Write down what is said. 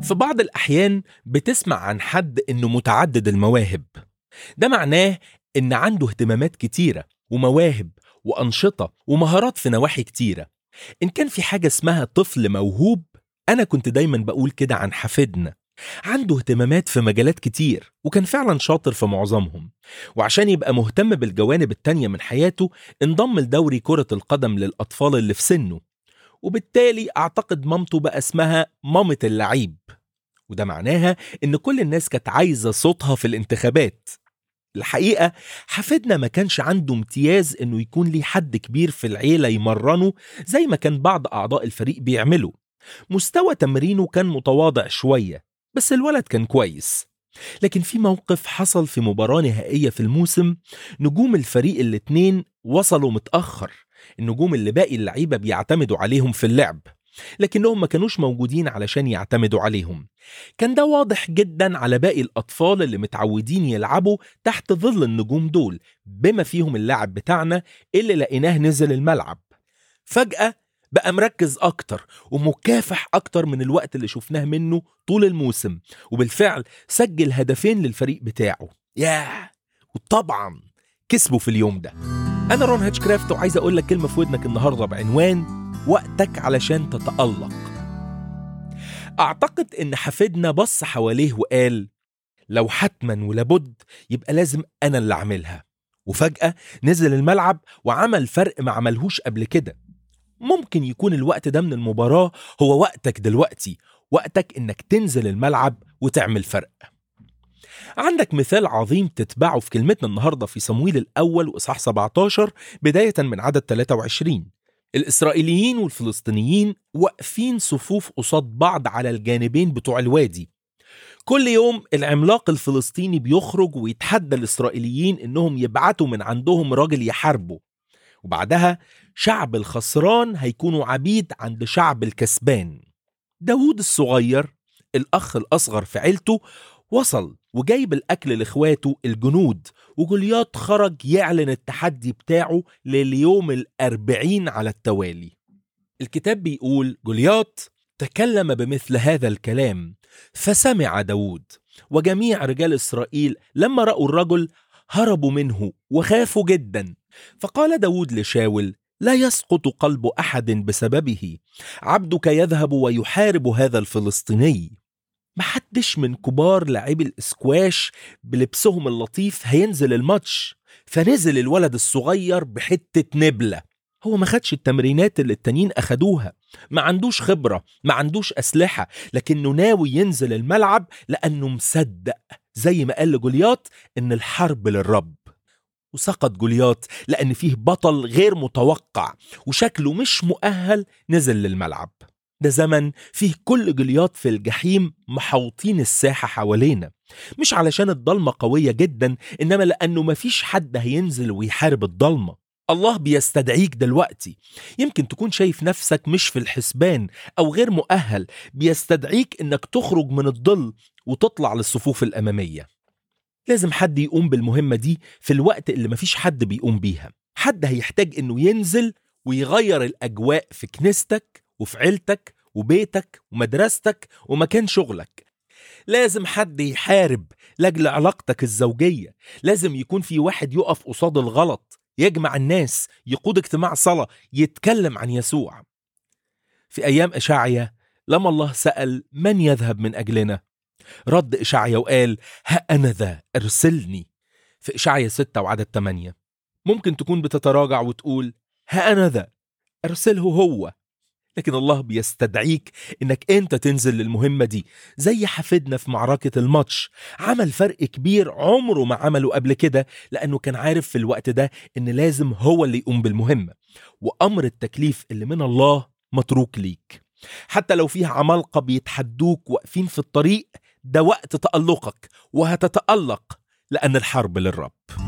في بعض الأحيان بتسمع عن حد إنه متعدد المواهب ده معناه إن عنده اهتمامات كتيرة ومواهب وأنشطة ومهارات في نواحي كتيرة إن كان في حاجة اسمها طفل موهوب أنا كنت دايما بقول كده عن حفيدنا عنده اهتمامات في مجالات كتير وكان فعلا شاطر في معظمهم وعشان يبقى مهتم بالجوانب التانية من حياته انضم لدوري كرة القدم للأطفال اللي في سنه وبالتالي أعتقد مامته بقى اسمها مامة اللعيب وده معناها إن كل الناس كانت عايزة صوتها في الانتخابات الحقيقة حفيدنا ما كانش عنده امتياز إنه يكون ليه حد كبير في العيلة يمرنه زي ما كان بعض أعضاء الفريق بيعملوا مستوى تمرينه كان متواضع شوية بس الولد كان كويس لكن في موقف حصل في مباراة نهائية في الموسم نجوم الفريق الاتنين وصلوا متأخر النجوم اللي باقي اللعيبة بيعتمدوا عليهم في اللعب لكنهم ما كانوش موجودين علشان يعتمدوا عليهم كان ده واضح جدا على باقي الأطفال اللي متعودين يلعبوا تحت ظل النجوم دول بما فيهم اللاعب بتاعنا اللي لقيناه نزل الملعب فجأة بقى مركز أكتر ومكافح أكتر من الوقت اللي شفناه منه طول الموسم وبالفعل سجل هدفين للفريق بتاعه ياه وطبعا كسبوا في اليوم ده أنا رون هاتشكرافت وعايز أقول لك كلمة في ودنك النهاردة بعنوان وقتك علشان تتألق أعتقد إن حفيدنا بص حواليه وقال لو حتما ولابد يبقى لازم أنا اللي أعملها وفجأة نزل الملعب وعمل فرق ما عملهوش قبل كده ممكن يكون الوقت ده من المباراة هو وقتك دلوقتي وقتك إنك تنزل الملعب وتعمل فرق عندك مثال عظيم تتبعه في كلمتنا النهاردة في صمويل الأول وإصحاح 17 بداية من عدد 23 الإسرائيليين والفلسطينيين واقفين صفوف قصاد بعض على الجانبين بتوع الوادي كل يوم العملاق الفلسطيني بيخرج ويتحدى الإسرائيليين إنهم يبعتوا من عندهم راجل يحاربه وبعدها شعب الخسران هيكونوا عبيد عند شعب الكسبان داود الصغير الأخ الأصغر في عيلته وصل وجايب الأكل لإخواته الجنود وجولياط خرج يعلن التحدي بتاعه لليوم الأربعين على التوالي الكتاب بيقول جولياط تكلم بمثل هذا الكلام فسمع داود وجميع رجال إسرائيل لما رأوا الرجل هربوا منه وخافوا جدا فقال داود لشاول لا يسقط قلب أحد بسببه عبدك يذهب ويحارب هذا الفلسطيني محدش من كبار لاعبي الاسكواش بلبسهم اللطيف هينزل الماتش فنزل الولد الصغير بحتة نبلة هو ما خدش التمرينات اللي التانيين أخدوها ما عندوش خبرة ما عندوش أسلحة لكنه ناوي ينزل الملعب لأنه مصدق زي ما قال لجولياط إن الحرب للرب وسقط جولياط لأن فيه بطل غير متوقع وشكله مش مؤهل نزل للملعب ده زمن فيه كل جليات في الجحيم محوطين الساحة حوالينا مش علشان الضلمة قوية جدا إنما لأنه مفيش حد هينزل ويحارب الضلمة الله بيستدعيك دلوقتي يمكن تكون شايف نفسك مش في الحسبان أو غير مؤهل بيستدعيك إنك تخرج من الظل وتطلع للصفوف الأمامية لازم حد يقوم بالمهمة دي في الوقت اللي مفيش حد بيقوم بيها حد هيحتاج إنه ينزل ويغير الأجواء في كنيستك وفي عيلتك وبيتك ومدرستك ومكان شغلك لازم حد يحارب لاجل علاقتك الزوجية لازم يكون في واحد يقف قصاد الغلط يجمع الناس يقود اجتماع صلاة يتكلم عن يسوع في أيام إشعيا لما الله سأل من يذهب من أجلنا رد إشعيا وقال ها أنا ذا أرسلني في إشعيا 6 وعدد 8 ممكن تكون بتتراجع وتقول ها أنا ذا أرسله هو لكن الله بيستدعيك انك انت تنزل للمهمة دي زي حفيدنا في معركة الماتش عمل فرق كبير عمره ما عمله قبل كده لانه كان عارف في الوقت ده ان لازم هو اللي يقوم بالمهمة وامر التكليف اللي من الله متروك ليك حتى لو فيه عمالقة بيتحدوك واقفين في الطريق ده وقت تألقك وهتتألق لأن الحرب للرب